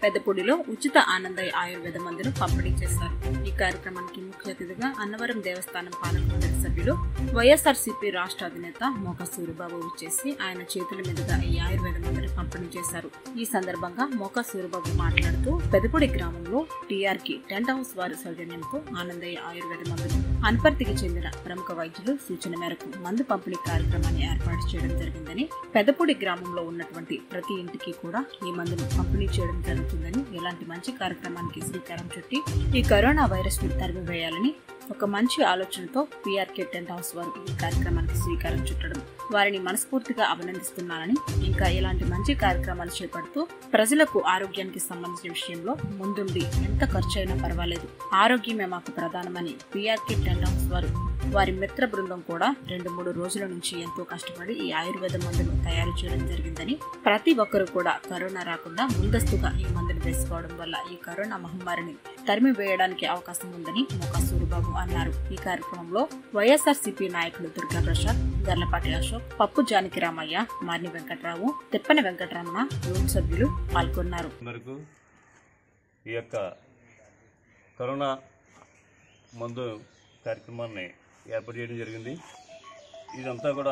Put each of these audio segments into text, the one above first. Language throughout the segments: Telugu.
పెద్దపూడిలో ఉచిత ఆనందయ్య ఆయుర్వేద మందును పంపిణీ చేశారు ఈ కార్యక్రమానికి ముఖ్య అతిథిగా అన్నవరం దేవస్థానం పాలక మండలి సభ్యులు వైఎస్ఆర్సీపీ రాష్ట్ర అధినేత మోక సూరిబాబు వచ్చేసి ఆయన చేతుల మీదుగా ఈ ఆయుర్వేద మందును పంపిణీ చేశారు ఈ సందర్భంగా మోక సూరిబాబు మాట్లాడుతూ పెదపూడి గ్రామంలో టీఆర్కి టెంట్ హౌస్ వారి సౌజన్యంతో ఆనందయ్య ఆయుర్వేద మందును అనపర్తికి చెందిన ప్రముఖ వైద్యులు సూచన మేరకు మందు పంపిణీ కార్యక్రమాన్ని ఏర్పాటు చేయడం జరిగిందని పెదపూడి గ్రామంలో ఉన్నటువంటి ప్రతి ఇంటికి కూడా ఈ మందును పంపిణీ చేయడం జరుగుతుందని ఇలాంటి మంచి కార్యక్రమానికి శ్రీకారం చుట్టి ఈ కరోనా వైరస్ ని తరిమివేయాలని ఒక మంచి ఆలోచనతో పీఆర్కే టెంట్ హౌస్ వారు ఈ కార్యక్రమానికి శ్రీకారం చుట్టడం వారిని మనస్ఫూర్తిగా అభినందిస్తున్నానని ఇంకా ఇలాంటి మంచి కార్యక్రమాలు చేపడుతూ ప్రజలకు ఆరోగ్యానికి సంబంధించిన విషయంలో ముందుండి ఎంత ఖర్చు అయినా పర్వాలేదు ఆరోగ్యమే మాకు ప్రధానమని పీఆర్కే టెంట్ హౌస్ వారు వారి మిత్ర బృందం కూడా రెండు మూడు రోజుల నుంచి ఎంతో కష్టపడి ఈ ఆయుర్వేద మందును తయారు చేయడం జరిగిందని ప్రతి ఒక్కరు కూడా కరోనా రాకుండా ముందస్తుగా ఈ మందును వేసుకోవడం వల్ల ఈ కరోనా మహమ్మారిని తరిమి వేయడానికి అవకాశం ఉందని మోకా సూరిబాబు అన్నారు ఈ కార్యక్రమంలో వైఎస్ఆర్సీపీ నాయకులు దుర్గా ప్రసాద్ గర్లపాటి అశోక్ పప్పు జానకి రామయ్య మార్ని వెంకట్రావు తిప్పని వెంకటరమణ యూత్ సభ్యులు పాల్గొన్నారు మేరకు ఈ యొక్క కరోనా మందు కార్యక్రమాన్ని ఏర్పాటు చేయడం జరిగింది ఇదంతా కూడా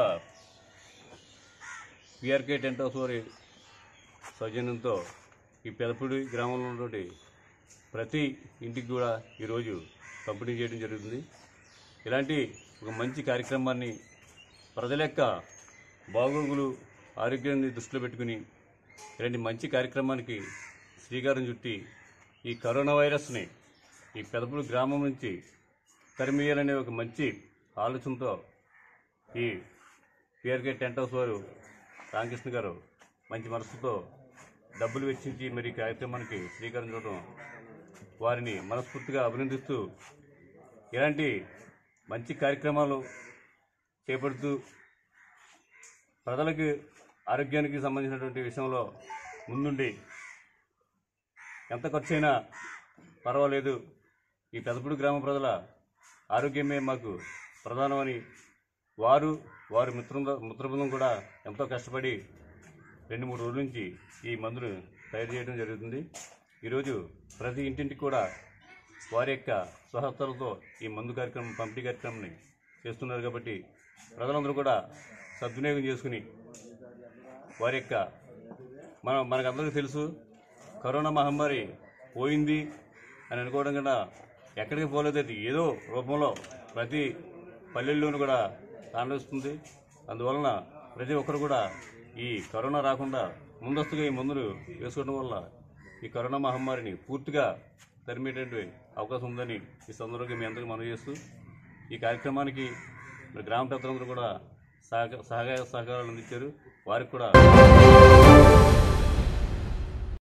పిఆర్కే టెంట్ హౌస్ వారి సౌజన్యంతో ఈ పెదపూడి గ్రామంలో ఉన్నటువంటి ప్రతి ఇంటికి కూడా ఈరోజు పంపిణీ చేయడం జరుగుతుంది ఇలాంటి ఒక మంచి కార్యక్రమాన్ని ప్రజల యొక్క బాగోగులు ఆరోగ్యాన్ని దృష్టిలో పెట్టుకుని ఇలాంటి మంచి కార్యక్రమానికి శ్రీకారం చుట్టి ఈ కరోనా వైరస్ని ఈ పెదపూడి గ్రామం నుంచి తరిమేయాలనే ఒక మంచి ఆలోచనతో ఈ పిఆర్కే టెంట్ హౌస్ వారు రామకృష్ణ గారు మంచి మనసుతో డబ్బులు వెచ్చించి మరి ఈ కార్యక్రమానికి శ్రీకారం చుట్టడం వారిని మనస్ఫూర్తిగా అభినందిస్తూ ఇలాంటి మంచి కార్యక్రమాలు చేపడుతూ ప్రజలకు ఆరోగ్యానికి సంబంధించినటువంటి విషయంలో ముందుండి ఎంత ఖర్చైనా పర్వాలేదు ఈ పెదపూడి గ్రామ ప్రజల ఆరోగ్యమే మాకు ప్రధానమని వారు వారి మిత్రుల మిత్రబృందం కూడా ఎంతో కష్టపడి రెండు మూడు రోజుల నుంచి ఈ మందును తయారు చేయడం జరుగుతుంది ఈరోజు ప్రతి ఇంటింటికి కూడా వారి యొక్క స్వహస్తాలతో ఈ మందు కార్యక్రమం పంపిణీ కార్యక్రమాన్ని చేస్తున్నారు కాబట్టి ప్రజలందరూ కూడా సద్వినియోగం చేసుకుని వారి యొక్క మన మనకందరికీ తెలుసు కరోనా మహమ్మారి పోయింది అని అనుకోవడం కన్నా ఎక్కడికి పోలేదు అది ఏదో రూపంలో ప్రతి పల్లెల్లోనూ కూడా తాండవిస్తుంది అందువలన ప్రతి ఒక్కరు కూడా ఈ కరోనా రాకుండా ముందస్తుగా ఈ మందులు వేసుకోవడం వల్ల ఈ కరోనా మహమ్మారిని పూర్తిగా తరిమేటువంటి అవకాశం ఉందని ఈ సందర్భంగా మీ అందరికీ మనవి చేస్తూ ఈ కార్యక్రమానికి మరి గ్రామ పెద్దలందరూ కూడా సహక సహకార సహకారాలు అందించారు వారికి కూడా